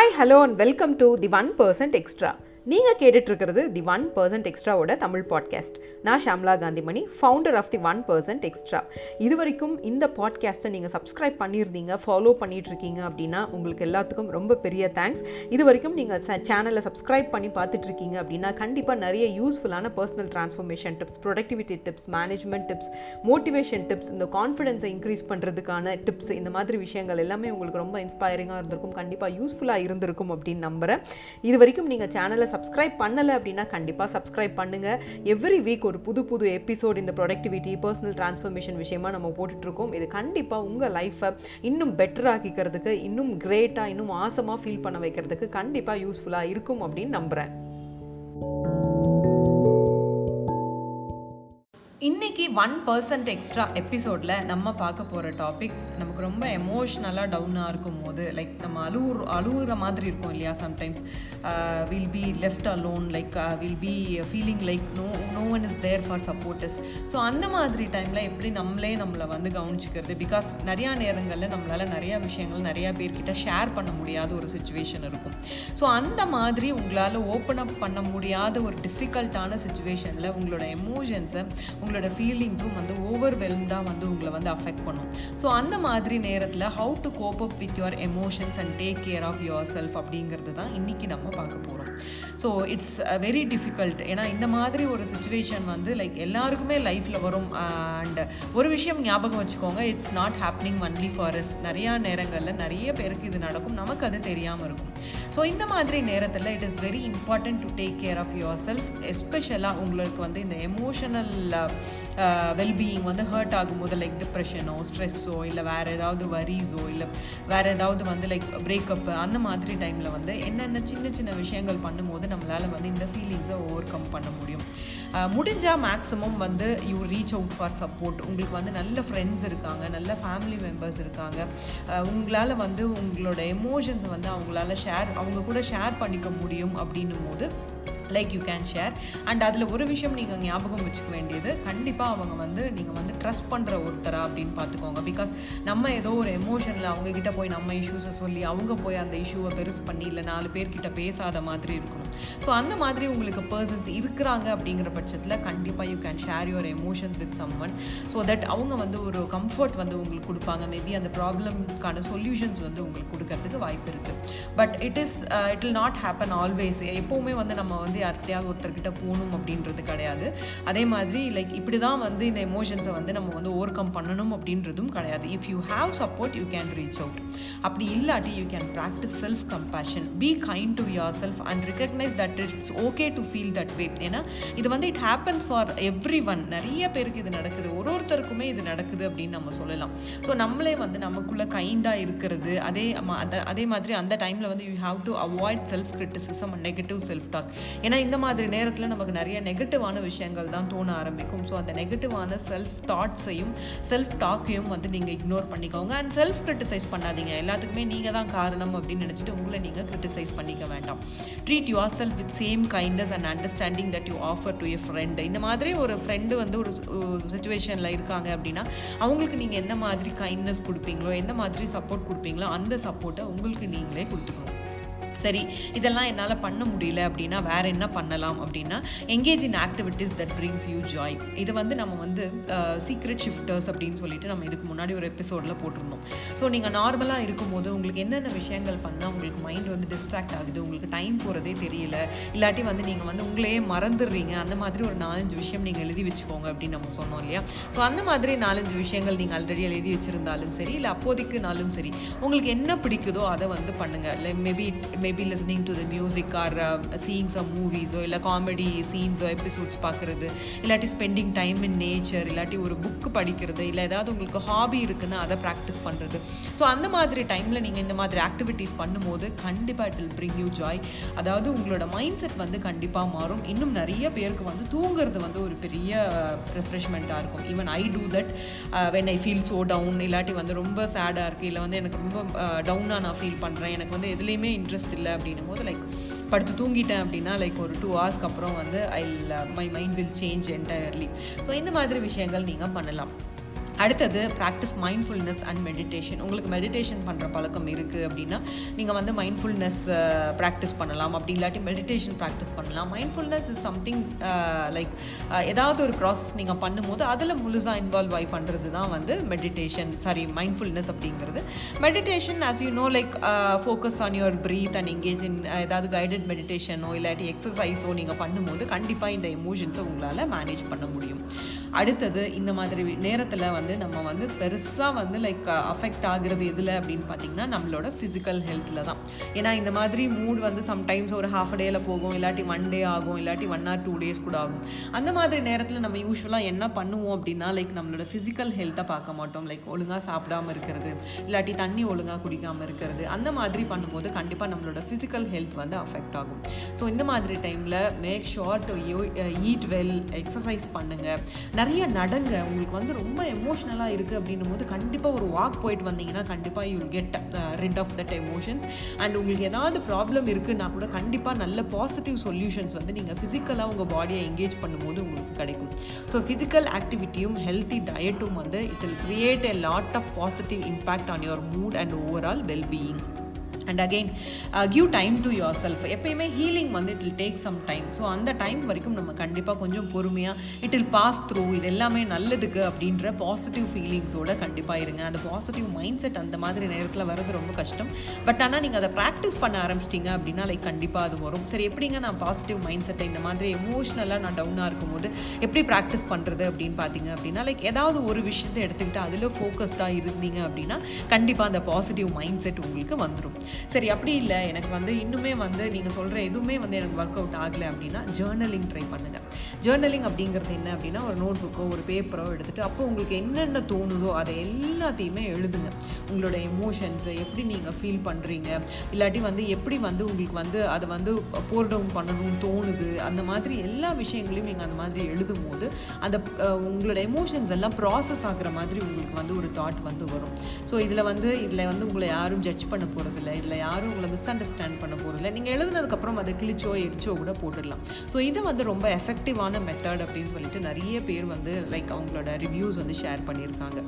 hi hello and welcome to the one percent extra நீங்கள் கேட்டுட்ருக்கிறது the one percent எக்ஸ்ட்ராவோட Tamil podcast நான் Shamla Gandhimani founder of the one percent extra இது வரைக்கும் இந்த பாட்காஸ்ட்டை நீங்கள் சப்ஸ்கிரைப் பண்ணியிருந்தீங்க ஃபாலோ பண்ணிகிட்ருக்கீங்க அப்படின்னா உங்களுக்கு எல்லாத்துக்கும் ரொம்ப பெரிய தேங்க்ஸ் இது வரைக்கும் நீங்கள் சேனலை சப்ஸ்கிரைப் பண்ணி பார்த்துட்ருக்கீங்க அப்படின்னா கண்டிப்பாக நிறைய யூஸ்ஃபுல்லான personal transformation tips productivity tips management tips motivation tips இந்த கான்ஃபிடென்ஸை இன்க்ரீஸ் பண்ணுறதுக்கான டிப்ஸ் இந்த மாதிரி விஷயங்கள் எல்லாமே உங்களுக்கு ரொம்ப இன்ஸ்பைரிங்காக இருந்திருக்கும் கண்டிப்பாக யூஸ்ஃபுல்லாக இருந்திருக்கும் அப்படின்னு நம்புகிறேன் இது வரைக்கும் நீங்கள் சேனலை சப்ஸ்கிரைப் பண்ணலை அப்படின்னா கண்டிப்பாக சப்ஸ்கிரைப் பண்ணுங்கள் எவ்ரி வீக் ஒரு புது புது எபிசோட் இந்த ப்ரொடக்டிவிட்டி பர்சனல் ட்ரான்ஸ்ஃபர்மேஷன் விஷயமா நம்ம போட்டுட்ருக்கோம் இது கண்டிப்பாக உங்கள் லைஃப்பை இன்னும் பெட்டர் ஆக்கிக்கிறதுக்கு இன்னும் கிரேட்டாக இன்னும் ஆசமாக ஃபீல் பண்ண வைக்கிறதுக்கு கண்டிப்பாக யூஸ்ஃபுல்லாக இருக்கும் அப்படின்னு நம்புகிறேன் இன்னைக்கு ஒன் பர்சன்ட் எக்ஸ்ட்ரா எபிசோடில் நம்ம பார்க்க போகிற டாபிக் நமக்கு ரொம்ப எமோஷ்னலாக டவுனாக இருக்கும் போது லைக் நம்ம அழுவுற அழுவுற மாதிரி இருக்கும் இல்லையா sometimes will be left alone like will be feeling like no no one is there for supporters so அந்த மாதிரி டைமில் எப்படி நம்மளே நம்மளை வந்து கவனிச்சிக்கிறது பிகாஸ் நிறையா நேரங்களில் நம்மளால் நிறையா விஷயங்கள் நிறையா பேர்கிட்ட ஷேர் பண்ண முடியாத ஒரு சுச்சுவேஷன் இருக்கும் ஸோ அந்த மாதிரி உங்களால் ஓப்பன் அப் பண்ண முடியாத ஒரு டிஃபிகல்ட்டான சுச்சுவேஷனில் உங்களோட எமோஷன்ஸை உங்களோட ஃபீலிங்ஸும் வந்து ஓவர்வெல்ம்டாக வந்து உங்களை வந்து அஃபெக்ட் பண்ணும் ஸோ அந்த மாதிரி நேரத்தில் how to cope up with your emotions and take care of your self அப்படிங்கிறது தான் இன்றைக்கி நம்ம பார்க்க போகிறோம் ஸோ இட்ஸ் வெரி டிஃபிகல்ட் ஏன்னா இந்த மாதிரி ஒரு சுச்சுவேஷன் வந்து லைக் எல்லாருக்குமே லைஃப்பில் வரும் அண்ட் ஒரு விஷயம் ஞாபகம் வச்சுக்கோங்க it's not happening only for us நிறையா நேரங்களில் நிறைய பேருக்கு இது நடக்கும் நமக்கு அது தெரியாமல் இருக்கும் ஸோ இந்த மாதிரி நேரத்தில் it is very important to take care of your self எஸ்பெஷலாக உங்களுக்கு வந்து இந்த எமோஷனல் வெல்பீயிங் வந்து ஹர்ட் ஆகும்போது லைக் டிப்ரெஷனோ ஸ்ட்ரெஸ்ஸோ இல்லை வேறு ஏதாவது வரிஸோ இல்லை வேறு ஏதாவது வந்து லைக் பிரேக்கப்பு அந்த மாதிரி டைமில் வந்து என்னென்ன சின்ன சின்ன விஷயங்கள் பண்ணும்போது நம்மளால் வந்து இந்த ஃபீலிங்ஸை ஓவர் கம் பண்ண முடியும் முடிஞ்சால் மேக்ஸிமம் வந்து you reach out for support உங்களுக்கு வந்து நல்ல ஃப்ரெண்ட்ஸ் இருக்காங்க நல்ல ஃபேமிலி மெம்பர்ஸ் இருக்காங்க உங்களால் வந்து உங்களோட எமோஷன்ஸை வந்து அவங்களால ஷேர் அவங்க கூட ஷேர் பண்ணிக்க முடியும் அப்படின்னும் போது like you can share and அதில் ஒரு விஷயம் நீங்கள் ஞாபகம் வச்சுக்க வேண்டியது கண்டிப்பாக அவங்க வந்து நீங்கள் வந்து ட்ரஸ்ட் பண்ணுற ஒருத்தரா அப்படின்னு பார்த்துக்கோங்க பிகாஸ் நம்ம ஏதோ ஒரு எமோஷனில் அவங்கக்கிட்ட போய் நம்ம இஷ்யூஸை சொல்லி அவங்க போய் அந்த இஷ்யூவை பெருசு பண்ணி இல்லை நாலு பேர்கிட்ட பேசாத மாதிரி இருக்கணும் ஸோ அந்த மாதிரி உங்களுக்கு பர்சன்ஸ் இருக்கிறாங்க அப்படிங்கிற பட்சத்தில் கண்டிப்பாக you can share your emotions with someone so that அவங்க வந்து ஒரு கம்ஃபர்ட் வந்து உங்களுக்கு கொடுப்பாங்க மேபி அந்த ப்ராப்ளம்க்கான சொல்யூஷன்ஸ் வந்து உங்களுக்கு கொடுக்கறதுக்கு வாய்ப்பு இருக்குது but it is it will not happen always எப்போவுமே வந்து நம்ம வந்து வந்து யார்கிட்டயாவது ஒருத்தர்கிட்ட போகணும் அப்படின்றது கிடையாது அதே மாதிரி லைக் இப்படி தான் வந்து இந்த எமோஷன்ஸை வந்து நம்ம வந்து ஓவர் கம் பண்ணணும் அப்படின்றதும் கிடையாது if you have support you can reach out அப்படி இல்லாட்டி you can practise self compassion be kind to your self and recognise that it's okay to feel that way ஏன்னா இது வந்து it happens for everyone நிறைய பேருக்கு இது நடக்குது ஒரு ஒருத்தருக்குமே இது நடக்குது அப்படின்னு நம்ம சொல்லலாம் ஸோ நம்மளே வந்து நமக்குள்ளே கைண்டாக இருக்கிறது அதே அதே மாதிரி அந்த டைமில் வந்து you have to avoid self criticism and negative self talk ஏன்னா இந்த மாதிரி நேரத்தில் நமக்கு நிறைய நெகட்டிவான விஷயங்கள் தான் தோண ஆரம்பிக்கும் ஸோ அந்த நெகட்டிவான செல்ஃப் தாட்ஸையும் செல்ஃப் டாக்கையும் வந்து நீங்கள் இக்னோர் பண்ணிக்கோங்க அண்ட் செல்ஃப் கிரிட்டிசைஸ் பண்ணாதீங்க எல்லாத்துக்குமே நீங்கள் தான் காரணம் அப்படின்னு நினச்சிட்டு உங்களை நீங்கள் கிரிட்டிசைஸ் பண்ணிக்க வேண்டாம் treat your self with same kindness and understanding that you offer to a friend இந்த மாதிரி ஒரு ஃப்ரெண்டு வந்து ஒரு சுச்சுவேஷனில் இருக்காங்க அப்படின்னா அவங்களுக்கு நீங்கள் எந்த மாதிரி கைண்ட்னஸ் கொடுப்பீங்களோ எந்த மாதிரி சப்போர்ட் கொடுப்பீங்களோ அந்த சப்போர்ட்டை உங்களுக்கு நீங்களே கொடுத்துக்கணும் சரி இதெல்லாம் என்னால் பண்ண முடியல அப்படின்னா வேறு என்ன பண்ணலாம் அப்படின்னா engage in activities that brings you joy இது வந்து நம்ம வந்து சீக்ரெட் ஷிஃப்டர்ஸ் அப்படின்னு சொல்லிட்டு நம்ம இதுக்கு முன்னாடி ஒரு எபிசோடில் போட்டிருந்தோம் ஸோ நீங்கள் நார்மலாக இருக்கும்போது உங்களுக்கு என்னென்ன விஷயங்கள் பண்ணால் உங்களுக்கு மைண்ட் வந்து டிஸ்ட்ராக்ட் ஆகுது உங்களுக்கு டைம் போகிறதே தெரியல இல்லாட்டி வந்து நீங்கள் வந்து உங்களையே மறந்துடுறீங்க அந்த மாதிரி ஒரு நாலஞ்சு விஷயம் நீங்கள் எழுதி வச்சுக்கோங்க அப்படின்னு நம்ம சொன்னோம் இல்லையா ஸோ அந்த மாதிரி நாலஞ்சு விஷயங்கள் நீங்கள் ஆல்ரெடி எழுதி வச்சுருந்தாலும் சரி இல்லை அப்போதைக்குனாலும் சரி உங்களுக்கு என்ன பிடிக்குதோ அதை வந்து பண்ணுங்கள் இல்லை maybe maybe listening to the music or seeing some மூவிஸோ இல்லை காமெடி சீன்ஸோ எபிசோட்ஸ் பார்க்குறது இல்லாட்டி ஸ்பெண்டிங் டைம் இன் நேச்சர் இல்லாட்டி ஒரு புக்கு படிக்கிறது இல்லை ஏதாவது உங்களுக்கு ஹாபி இருக்குன்னா அதை ப்ராக்டிஸ் பண்ணுறது ஸோ அந்த மாதிரி டைமில் நீங்கள் இந்த மாதிரி ஆக்டிவிட்டீஸ் பண்ணும்போது கண்டிப்பாக it will bring you joy அதாவது உங்களோட மைண்ட் செட் வந்து கண்டிப்பாக மாறும் இன்னும் நிறைய பேருக்கு வந்து தூங்குறது வந்து ஒரு பெரிய ரெஃப்ரெஷ்மெண்ட்டாக இருக்கும் even I do that when I feel so down இல்லாட்டி வந்து ரொம்ப சேடாக இருக்குது இல்லை வந்து எனக்கு ரொம்ப டவுனாக நான் ஃபீல் பண்ணுறேன் எனக்கு வந்து எதுலேயுமே இன்ட்ரெஸ்ட் இல்லை அப்படின்னும் போது லைக் படுத்து தூங்கிட்டேன் அப்படின்னா லைக் ஒரு டூ ஹவர்ஸ்க்கு அப்புறம் வந்து I my mind will change entirely so இந்த மாதிரி விஷயங்கள் நீங்கள் பண்ணலாம் அடுத்தது ப்ராக்டிஸ் மைண்ட்ஃபுல்னஸ் அண்ட் மெடிடேஷன் உங்களுக்கு மெடிடேஷன் பண்ணுற பழக்கம் இருக்குது அப்படின்னா நீங்கள் வந்து மைண்ட்ஃபுல்னஸ் ப்ராக்டிஸ் பண்ணலாம் அப்படி இல்லாட்டி மெடிடேஷன் ப்ராக்டிஸ் பண்ணலாம் மைண்ட்ஃபுல்னஸ் இஸ் சம்திங் லைக் ஏதாவது ஒரு ப்ராசஸ் நீங்கள் பண்ணும்போது அதில் முழுசாக இன்வால்வ் ஆகி பண்ணுறது தான் வந்து மெடிடேஷன் சாரி மைண்ட்ஃபுல்னஸ் அப்படிங்கிறது meditation as you know like focus on your breath and engage in ஏதாவது கைடட் மெடிடேஷனோ இல்லாட்டி எக்ஸசைஸோ நீங்கள் பண்ணும்போது கண்டிப்பாக இந்த எமோஷன்ஸை உங்களால் மேனேஜ் பண்ண முடியும் அடுத்தது இந்த மாதிரி நேரத்தில் வந்து நம்ம வந்து பெருசாக வந்து லைக் அஃபெக்ட் ஆகுறது எதில் அப்படின்னு பார்த்தீங்கன்னா நம்மளோட ஃபிசிக்கல் ஹெல்த்தில் தான் ஏன்னா இந்த மாதிரி மூட் வந்து சம்டைம்ஸ் ஒரு ஹாஃப் டேயில் போகும் இல்லாட்டி ஒன் டே ஆகும் இல்லாட்டி ஒன் ஆர் டூ டேஸ் கூட ஆகும் அந்த மாதிரி நேரத்தில் நம்ம யூஸ்வலாக என்ன பண்ணுவோம் அப்படின்னா லைக் நம்மளோட ஃபிசிக்கல் ஹெல்த்தை பார்க்க மாட்டோம் லைக் ஒழுங்காக சாப்பிடாம இருக்கிறது இல்லாட்டி தண்ணி ஒழுங்காக குடிக்காமல் இருக்கிறது அந்த மாதிரி பண்ணும்போது கண்டிப்பாக நம்மளோட ஃபிசிக்கல் ஹெல்த் வந்து அஃபெக்ட் ஆகும் ஸோ இந்த மாதிரி டைமில் make sure to eat well exercise பண்ணுங்கள் நிறைய நடங்க உங்களுக்கு வந்து ரொம்ப எமோஷ்னலாக இருக்குது அப்படின்னும் போது கண்டிப்பாக ஒரு வாக் போயிட்டு வந்தீங்கன்னா கண்டிப்பாக you get rid of that emotions and உங்களுக்கு ஏதாவது ப்ராப்ளம் இருக்குன்னா கூட கண்டிப்பாக நல்ல பாசிட்டிவ் சொல்யூஷன்ஸ் வந்து நீங்கள் ஃபிசிக்கலாக உங்கள் பாடியை எங்கேஜ் பண்ணும்போது உங்களுக்கு கிடைக்கும் ஸோ ஃபிசிக்கல் ஆக்டிவிட்டியும் ஹெல்த்தி டயட்டும் வந்து it will create a lot of positive impact on your mood and overall wellbeing and again give time to your self எப்பயுமே ஹீலிங் வந்து it will take some time so அந்த time வரைக்கும் நம்ம கண்டிப்பாக கொஞ்சம் பொறுமையாக இட் வில் பாஸ் த்ரூ இது எல்லாமே நல்லதுக்கு அப்படின்ற பாசிட்டிவ் ஃபீலிங்ஸோட கண்டிப்பாக இருங்க அந்த பாசிட்டிவ் மைண்ட் செட் அந்த மாதிரி நேரத்தில் வர்றது ரொம்ப கஷ்டம் பட் ஆனால் நீங்கள் அதை ப்ராக்டிஸ் பண்ண ஆரம்பிச்சிட்டிங்க அப்படின்னா லைக் கண்டிப்பாக அது வரும் சரி எப்படிங்க நான் பாசிட்டிவ் மைண்ட் செட்டை இந்த மாதிரி எமோஷ்னலாக நான் டவுனாக இருக்கும்போது எப்படி ப்ராக்டிஸ் பண்ணுறது அப்படின்னு பார்த்தீங்க அப்படின்னா லைக் ஏதாவது ஒரு விஷயத்தை எடுத்துக்கிட்டு அதில் ஃபோக்கஸ்டாக இருந்தீங்க அப்படின்னா கண்டிப்பாக அந்த பாசிட்டிவ் மைண்ட் செட் உங்களுக்கு வந்துடும் சரி அப்படி இல்லை எனக்கு வந்து இன்னுமே வந்து நீங்கள் சொல்கிற எதுவுமே வந்து எனக்கு ஒர்க் அவுட் ஆகலை அப்படின்னா ஜேர்னலிங் ட்ரை பண்ணுங்கள் ஜேர்னலிங் அப்படிங்கிறது என்ன அப்படின்னா ஒரு நோட் புக்கோ ஒரு பேப்பரோ எடுத்துகிட்டு அப்போ உங்களுக்கு என்னென்ன தோணுதோ அதை எல்லாத்தையுமே எழுதுங்க உங்களோட எமோஷன்ஸை எப்படி நீங்கள் ஃபீல் பண்ணுறீங்க இல்லாட்டி வந்து எப்படி வந்து உங்களுக்கு வந்து அதை வந்து போர் டவுன் பண்ணணும்னு தோணுது அந்த மாதிரி எல்லா விஷயங்களையும் நீங்கள் அந்த மாதிரி எழுதும் போது அந்த உங்களோட எமோஷன்ஸ் எல்லாம் ப்ராசஸ் ஆகுற மாதிரி உங்களுக்கு வந்து ஒரு தாட் வந்து வரும் ஸோ இதில் வந்து இதில் வந்து உங்களை யாரும் ஜட்ஜ் பண்ண போகிறதில்ல இதில் யாரும் உங்களை மிஸ் அண்டர்ஸ்டாண்ட் பண்ண போகிறதில்ல நீங்கள் எழுதுனதுக்கப்புறம் அதை கிழிச்சோ எரிச்சோ கூட போட்டுடலாம் ஸோ இது வந்து ரொம்ப எஃபெக்டிவான மெத்தட் அப்படின்னு சொல்லிட்டு நிறைய பேர் வந்து லைக் அவங்களோட ரிவ்யூஸ் வந்து ஷேர் பண்ணியிருக்காங்க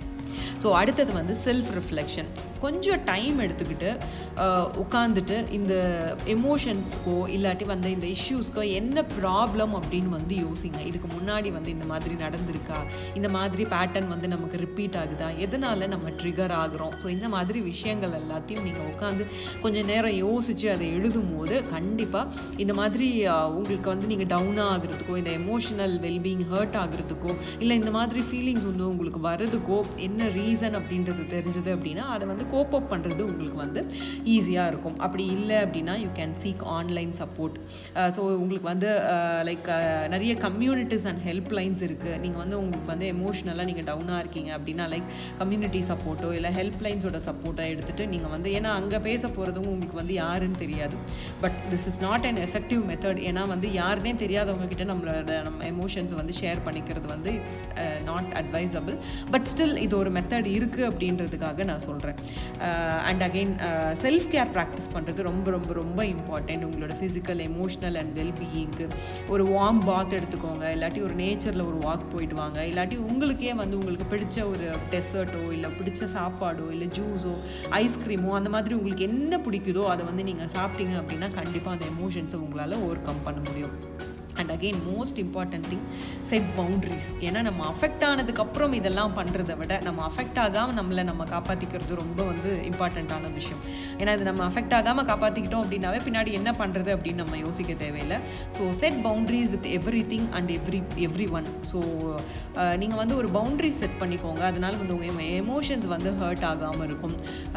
ஸோ அடுத்தது வந்து செல்ஃப் ரிஃப்ளெக்ஷன் கொஞ்சம் டைம் எடுத்துக்கிட்டு உட்காந்துட்டு இந்த எமோஷன்ஸ்க்கோ இல்லாட்டி வந்து இந்த இஷ்யூஸ்க்கோ என்ன ப்ராப்ளம் அப்படின்னு வந்து யோசிங்க இதுக்கு முன்னாடி வந்து இந்த மாதிரி நடந்திருக்கா இந்த மாதிரி பேட்டர்ன் வந்து நமக்கு ரிப்பீட் ஆகுதா எதனால் நம்ம ட்ரிகர் ஆகுறோம் ஸோ இந்த மாதிரி விஷயங்கள் எல்லாத்தையும் நீங்கள் உட்காந்து கொஞ்சம் நேரம் யோசித்து அதை எழுதும் போது கண்டிப்பாக இந்த மாதிரி உங்களுக்கு வந்து நீங்கள் டவுன் ஆகுறதுக்கோ இந்த எமோஷனல் வெல்பீயிங் ஹர்ட் ஆகுறதுக்கோ இல்லை இந்த மாதிரி ஃபீலிங்ஸ் வந்து உங்களுக்கு வரதுக்கோ என்ன ரீசன் அப்படின்றது தெரிஞ்சது அப்படின்னா அதை வந்து கோப் அப் பண்ணுறது உங்களுக்கு வந்து ஈஸியாக இருக்கும் அப்படி இல்லை அப்படின்னா you can seek online support so உங்களுக்கு வந்து லைக் நிறைய கம்யூனிட்டிஸ் அண்ட் ஹெல்ப் லைன்ஸ் இருக்குது நீங்கள் வந்து உங்களுக்கு வந்து எமோஷ்னலாக நீங்கள் டவுனாக இருக்கீங்க அப்படின்னா லைக் கம்யூனிட்டி சப்போர்ட்டோ இல்லை ஹெல்ப் லைன்ஸோட சப்போர்ட்டை எடுத்துகிட்டு நீங்கள் வந்து ஏன்னா அங்கே பேச போகிறதும் உங்களுக்கு வந்து யாருன்னு தெரியாது but this is not an effective method ஏன்னா வந்து யாருனே தெரியாதவங்க கிட்ட நம்மளோட நம்ம எமோஷன்ஸ் வந்து ஷேர் பண்ணிக்கிறது வந்து it's not advisable but still இது ஒரு மெத்தட் இருக்குது அப்படின்றதுக்காக நான் சொல்கிறேன் and again self care practice பண்ணுறது ரொம்ப ரொம்ப ரொம்ப இம்பார்ட்டண்ட் உங்களோட ஃபிசிக்கல் எமோஷ்னல் அண்ட் வெல்பீயிங்க்கு ஒரு வார்ம் பாத் எடுத்துக்கோங்க இல்லாட்டி ஒரு நேச்சரில் ஒரு வாக் போயிட்டு வாங்க இல்லாட்டி உங்களுக்கே வந்து உங்களுக்கு பிடிச்ச ஒரு டெசர்ட்டோ இல்லை பிடிச்ச சாப்பாடோ இல்லை ஜூஸோ ஐஸ்கிரீமோ அந்த மாதிரி உங்களுக்கு என்ன பிடிக்குதோ அதை வந்து நீங்கள் சாப்பிட்டீங்க அப்படின்னா கண்டிப்பாக அந்த எமோஷன்ஸை உங்களால் ஓவர் கம் பண்ண முடியும் and again most important thing set boundaries ஏன்னா நம்ம அஃபெக்ட் ஆனதுக்கப்புறம் இதெல்லாம் பண்ணுறதை விட நம்ம அஃபெக்ட் ஆகாமல் நம்மளை நம்ம காப்பாற்றிக்கிறது ரொம்ப வந்து இம்பார்ட்டண்ட்டான விஷயம் ஏன்னா இது நம்ம அஃபெக்ட் ஆகாமல் காப்பாற்றிக்கிட்டோம் அப்படின்னாவே பின்னாடி என்ன பண்ணுறது அப்படின்னு நம்ம யோசிக்க தேவையில்லை so set boundaries with everything and every everyone so நீங்கள் வந்து ஒரு பவுண்ட்ரி செட் பண்ணிக்கோங்க அதனால் வந்து உங்கள் எமோஷன்ஸ் வந்து ஹர்ட் ஆகாமல் இருக்கும்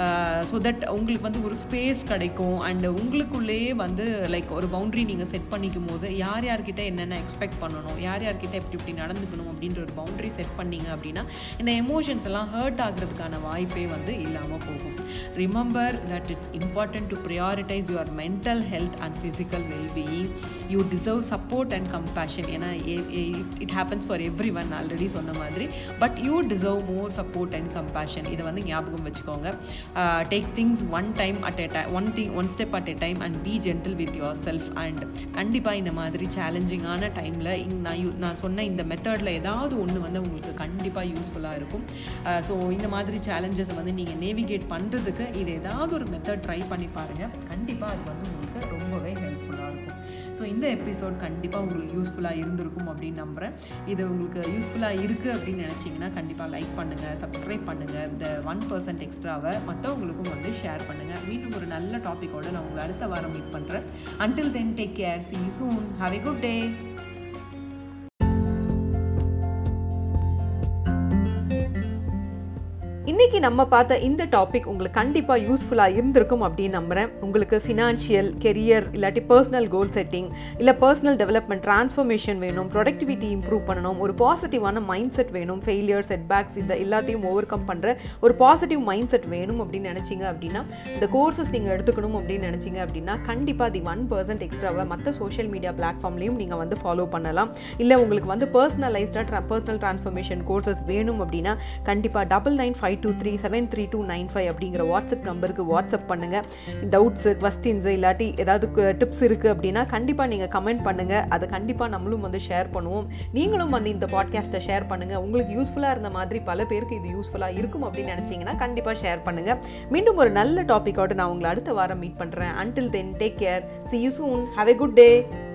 ஸோ தட் உங்களுக்கு வந்து ஒரு ஸ்பேஸ் கிடைக்கும் அண்ட் உங்களுக்குள்ளேயே வந்து லைக் ஒரு பவுண்ட்ரி நீங்கள் செட் பண்ணிக்கும் போது யார் யார்கிட்ட என்னென்ன எக்ஸ்பெக்ட் பண்ணணும் யார் யார்கிட்ட எப்படி இப்படி நடந்துக்கணும் அப்படின்ற ஒரு பவுண்ட்ரி செட் பண்ணீங்க அப்படின்னா இந்த எமோஷன்ஸ் எல்லாம் ஹர்ட் ஆகிறதுக்கான வாய்ப்பே வந்து இல்லாமல் போகும் remember that it's important to prioritise your mental health and physical wellbeing you deserve support and compassion ஏன்னா it happens for everyone already சொன்ன மாதிரி but you deserve more support and compassion இதை வந்து ஞாபகம் வச்சுக்கோங்க take things one time at a time one thing one step at a time and be gentle with your self and கண்டிப்பாக இந்த மாதிரி challenging சேலஞ்சிங்கான டைமில் நான் யூ நான் சொன்ன இந்த மெத்தடில் ஏதாவது ஒன்று வந்து உங்களுக்கு கண்டிப்பாக யூஸ்ஃபுல்லாக இருக்கும் ஸோ இந்த மாதிரி சேலஞ்சஸை வந்து நீங்கள் நேவிகேட் பண்ணுறதுக்கு இது ஏதாவது ஒரு மெத்தட் ட்ரை பண்ணி பாருங்கள் கண்டிப்பாக அது வந்து உங்களுக்கு ரொம்பவே ஹெல்ப்ஃபுல்லாக இருக்கும் ஸோ இந்த எபிசோட் கண்டிப்பாக உங்களுக்கு யூஸ்ஃபுல்லாக இருந்திருக்கும் அப்படின்னு நம்புகிறேன் இது உங்களுக்கு யூஸ்ஃபுல்லாக இருக்குது அப்படின்னு நினச்சிங்கன்னா கண்டிப்பாக லைக் பண்ணுங்கள் சப்ஸ்கிரைப் பண்ணுங்கள் இந்த ஒன் பர்சன்ட் எக்ஸ்ட்ராவை மற்றவங்களுக்கும் வந்து ஷேர் பண்ணுங்கள் மீண்டும் ஒரு நல்ல டாப்பிக்கோட நான் உங்களை அடுத்த வாரம் மீட் பண்ணுறேன் until then take care see you soon have a good day இன்னைக்கு நம்ம பார்த்த இந்த டாபிக் உங்களுக்கு கண்டிப்பாக யூஸ்ஃபுல்லாக இருந்திருக்கும் அப்படின்னு நம்புகிறேன் உங்களுக்கு ஃபினான்ஷியல் கெரியர் இல்லாட்டி பர்சனல் கோல் செட்டிங் இல்லை பர்சனல் டெவலப்மெண்ட் ட்ரான்ஸ்ஃபர்மேஷன் வேணும் ப்ரொடக்டிவிட்டி இம்ப்ரூவ் பண்ணணும் ஒரு பாசிட்டிவான மைண்ட் செட் வேணும் ஃபெயிலியர் செட்பேக்ஸ் இந்த எல்லாத்தையும் ஓவர் கம் பண்ணுற ஒரு பாசிட்டிவ் மைண்ட் செட் வேணும் அப்படின்னு நினச்சிங்க அப்படின்னா இந்த கோர்சஸ் நீங்கள் எடுத்துக்கணும் அப்படின்னு நினச்சிங்க அப்படின்னா கண்டிப்பாக தி ஒன் பர்சன்ட் எக்ஸ்ட்ராவை மற்ற சோஷியல் மீடியா பிளாட்ஃபார்ம்லையும் நீங்கள் வந்து ஃபாலோ பண்ணலாம் இல்லை உங்களுக்கு வந்து பர்சனலைஸ்டாக ட்ரா பர்சனல் ட்ரான்ஸ்ஃபர்மேஷன் கோர்சஸ் வேணும் அப்படின்னா கண்டிப்பாக double nine five two three seven three two nine five அப்படிங்கிற வாட்ஸ்அப் நம்பருக்கு வாட்ஸ்அப் பண்ணுங்கள் டவுட்ஸு கொஸ்டின்ஸு இல்லாட்டி ஏதாவது டிப்ஸ் இருக்குது அப்படின்னா கண்டிப்பாக நீங்கள் கமெண்ட் பண்ணுங்கள் அதை கண்டிப்பாக நம்மளும் வந்து ஷேர் பண்ணுவோம் நீங்களும் வந்து இந்த பாட்காஸ்ட்டை ஷேர் பண்ணுங்கள் உங்களுக்கு யூஸ்ஃபுல்லாக இருந்த மாதிரி பல பேருக்கு இது யூஸ்ஃபுல்லாக இருக்கும் அப்படின்னு நினச்சிங்கன்னா கண்டிப்பாக ஷேர் பண்ணுங்கள் மீண்டும் ஒரு நல்ல டாப்பிக்கோடு நான் உங்களை அடுத்த வாரம் மீட் பண்ணுறேன் until then take care see you soon have a good day